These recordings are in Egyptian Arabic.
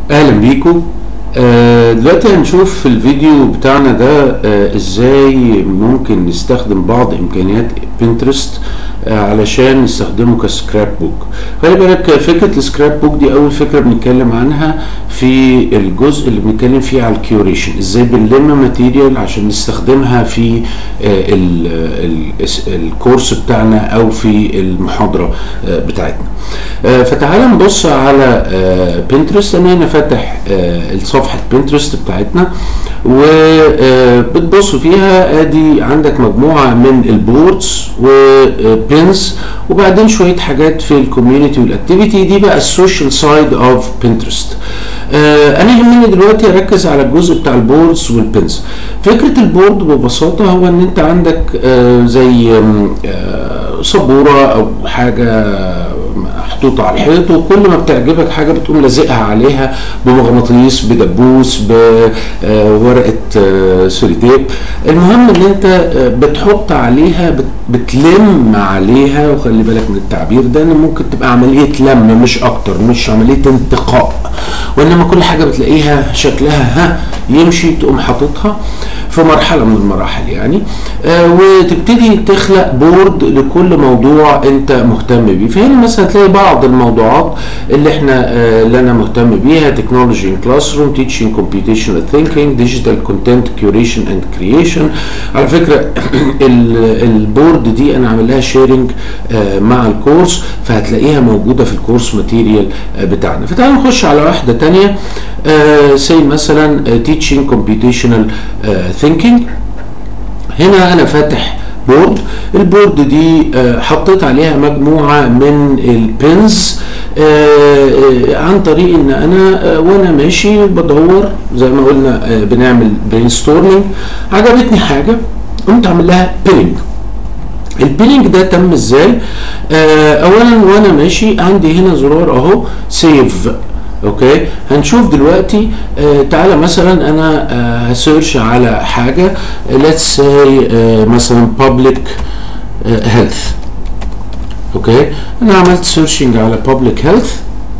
اهلا بيكم آه، دلوقتي هنشوف في الفيديو بتاعنا ده آه، ازاي ممكن نستخدم بعض امكانيات بنترست آه، علشان نستخدمه كسكراب بوك خلي بالك فكره السكراب بوك دي اول فكره بنتكلم عنها في الجزء اللي بنتكلم فيه على الكيوريشن ازاي بنلم ماتيريال عشان نستخدمها في آه، ال- ال- الكورس بتاعنا او في المحاضره آه، بتاعتنا آه، فتعال نبص على بنترست انا هنا فاتح آه، صفحه بنترست بتاعتنا وبتبص فيها ادي عندك مجموعه من البوردز وبينز وبعدين شويه حاجات في الكوميونتي والاكتيفيتي دي بقى السوشيال سايد اوف بنترست انا يهمني دلوقتي اركز على الجزء بتاع البوردز والبينز فكره البورد ببساطه هو ان انت عندك آه، زي آم، آه، سبوره او حاجه محطوطه على الحيط وكل ما بتعجبك حاجه بتقوم لازقها عليها بمغناطيس بدبوس بورقه سوليتيب المهم ان انت آه، بتحط عليها بت- بتلم عليها وخلي بالك من التعبير ده ان ممكن تبقى عمليه لم مش اكتر مش عمليه انتقاء وانما كل حاجه بتلاقيها شكلها ها يمشي تقوم حاططها في مرحله من المراحل يعني آه وتبتدي تخلق بورد لكل موضوع انت مهتم بيه فهنا مثلا تلاقي بعض الموضوعات اللي احنا آه اللي انا مهتم بيها تكنولوجي ان كلاس روم تيتشنج كومبيوتيشنال ثينكينج ديجيتال كونتنت كيوريشن اند كرييشن على فكره ال- البورد دي انا عامل لها شيرنج آه مع الكورس فهتلاقيها موجوده في الكورس ماتيريال آه بتاعنا فتعال نخش على واحده تانية سي مثلا تيتشنج كومبيوتيشنال ثينكينج هنا انا فاتح بورد البورد دي آه، حطيت عليها مجموعه من البنز عن طريق ان انا آه، وانا ماشي بدور زي ما قلنا آه، بنعمل برين ستورمنج عجبتني حاجه قمت عامل لها بيننج البيلينج ده تم ازاي آه اولا وانا ماشي عندي هنا زرار اهو سيف اوكي هنشوف دلوقتي آه تعالى مثلا انا آه هسيرش على حاجه ليتس سي آه مثلا public هيلث اوكي انا عملت سيرشنج على public هيلث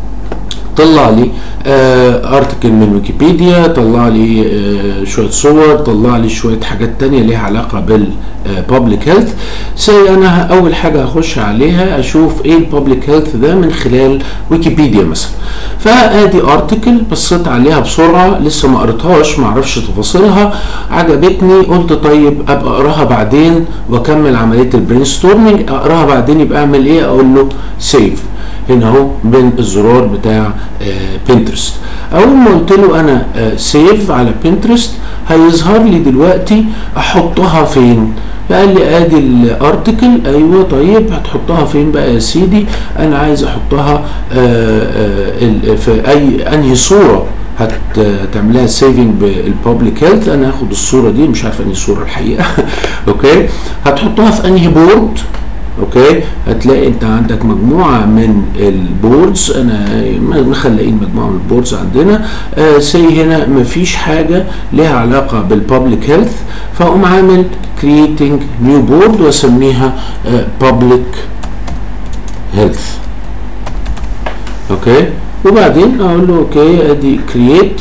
طلع لي ارتكل من ويكيبيديا طلع لي آه شويه صور طلع لي شويه حاجات تانية ليها علاقه بالبابليك هيلث سي انا اول حاجه هخش عليها اشوف ايه البابليك هيلث ده من خلال ويكيبيديا مثلا فادي ارتكل بصيت عليها بسرعه لسه ما قريتهاش ما اعرفش تفاصيلها عجبتني قلت طيب ابقى اقراها بعدين واكمل عمليه البرين ستورمنج اقراها بعدين يبقى اعمل ايه اقول له سيف هنا اهو بين الزرار بتاع بنترست اول ما قلت له انا سيف على بنترست هيظهر لي دلوقتي احطها فين فقال لي ادي الارتكل ايوه طيب هتحطها فين بقى يا سيدي انا عايز احطها آه، آه، ال- في اي انهي صوره هتعملها سيفنج بالبابليك هيلث انا هاخد الصوره دي مش عارف انهي صوره الحقيقه اوكي هتحطها في انهي بورد اوكي هتلاقي انت عندك مجموعه من البوردز انا مخلقين مجموعه من البوردز عندنا آه سي هنا مفيش حاجه ليها علاقه بالبابليك هيلث فاقوم عامل creating نيو بورد واسميها بابليك هيلث اوكي وبعدين اقول له اوكي ادي كرييت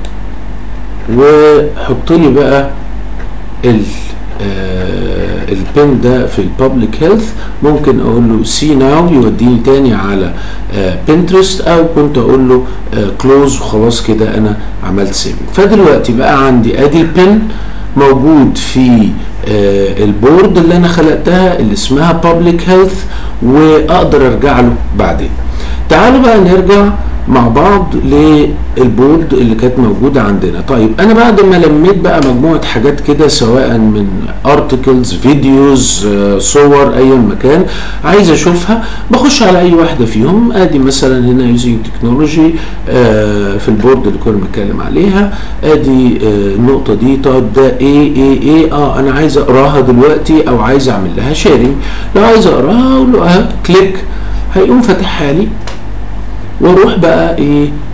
وحط لي بقى ال آه البن ده في البابليك هيلث ممكن اقول له سي ناو يوديني تاني على بنترست او كنت اقول له كلوز وخلاص كده انا عملت سيفنج فدلوقتي بقى عندي ادي البن موجود في آه البورد اللي انا خلقتها اللي اسمها بابليك هيلث واقدر ارجع له بعدين تعالوا بقى نرجع مع بعض للبورد اللي كانت موجودة عندنا طيب أنا بعد ما لميت بقى مجموعة حاجات كده سواء من ارتكلز فيديوز صور أي مكان عايز أشوفها بخش على أي واحدة فيهم أدي مثلا هنا يوزنج تكنولوجي في البورد اللي كنا بنتكلم عليها أدي آه النقطة دي طيب ده إيه إيه إيه أه أنا عايز أقراها دلوقتي أو عايز أعمل لها شيرنج لو عايز أقراها أقول له أه كليك هيقوم فاتحها لي واروح بقى ايه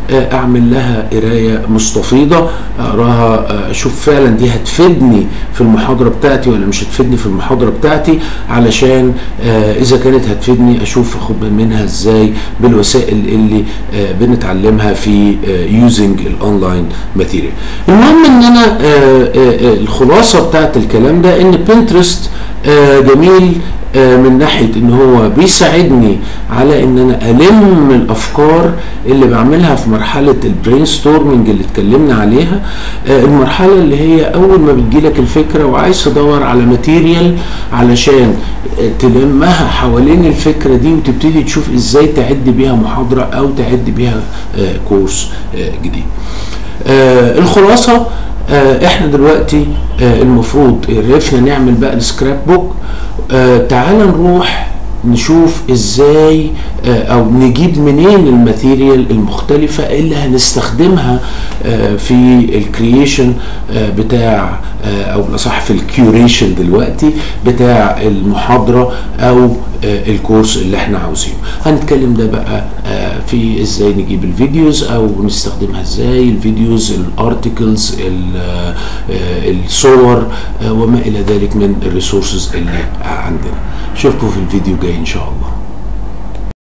اعمل لها قرايه مستفيضه اقراها اشوف فعلا دي هتفيدني في المحاضره بتاعتي ولا مش هتفيدني في المحاضره بتاعتي علشان اذا كانت هتفيدني اشوف اخد منها ازاي بالوسائل اللي بنتعلمها في يوزنج الاونلاين ماتيريال المهم ان انا الخلاصه بتاعت الكلام ده ان بنترست جميل من ناحيه ان هو بيساعدني على ان انا الم الافكار اللي بعملها في مرحله البرين ستورمنج اللي اتكلمنا عليها المرحله اللي هي اول ما بتجيلك الفكره وعايز تدور على ماتيريال علشان تلمها حوالين الفكره دي وتبتدي تشوف ازاي تعد بيها محاضره او تعد بيها كورس جديد الخلاصه احنا دلوقتي المفروض عرفنا نعمل بقى السكراب بوك تعال نروح نشوف ازاي او نجيب منين الماتيريال المختلفة اللي هنستخدمها في الكرييشن بتاع او بالاصح في الكيوريشن دلوقتي بتاع المحاضرة او الكورس اللي احنا عاوزينه هنتكلم ده بقى في ازاي نجيب الفيديوز او نستخدمها ازاي الفيديوز الارتكلز الصور وما الى ذلك من الريسورسز اللي عندنا اشوفكم في الفيديو جاي ان شاء الله